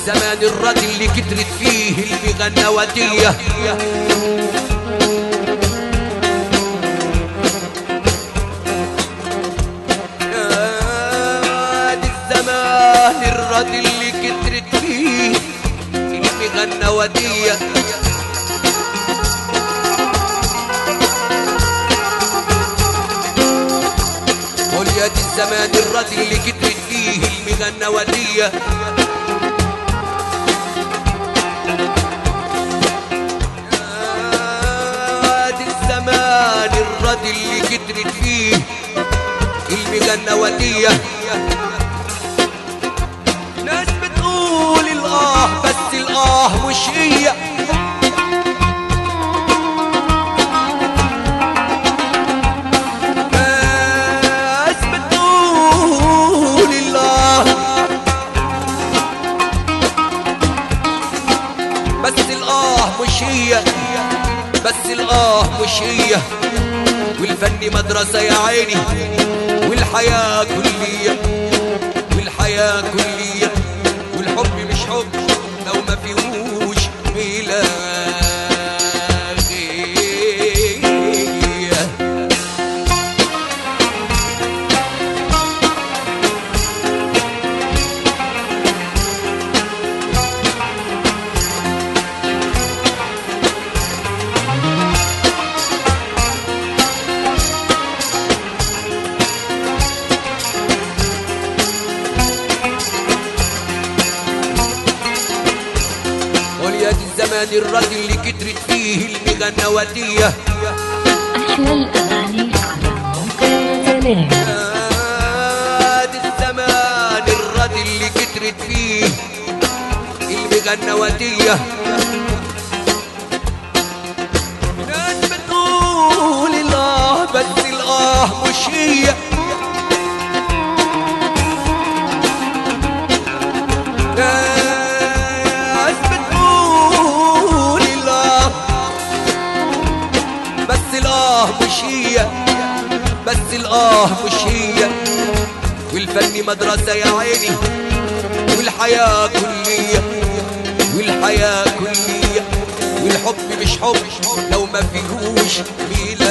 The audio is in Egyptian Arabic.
الزمان الردي اللي كترت فيه المغنواتية يا دي الزمان الردي اللي كترت فيه المغنواتية قول يا دي الزمان الردي اللي كترت فيه المغنواتية يا دي الزمان الردي اللي كترت فيه المغنواتية ناس بتقول الآه بس الآه مش هي ناس بتقول الله بس الآه مش هي بس الآه مش هي والفن مدرسة يا عيني والحياة كلية والحياة كلية والحب مش حب لو ما فيهوش ميلاغية قول يا دي الزمان الردي اللي كترت فيه المغنواتية أحلى الأغاني على موقع زمان يا دي الزمان الردي اللي كترت فيه المغنواتية ناس بتقول الله بس الآه مش هي ناس بتقول الله بس الآه مش هي بس الآه مش هي والفن مدرسة يا عيني والحياة كلية والحياة كلية والحب مش حب لو ما فيهوش ميلاد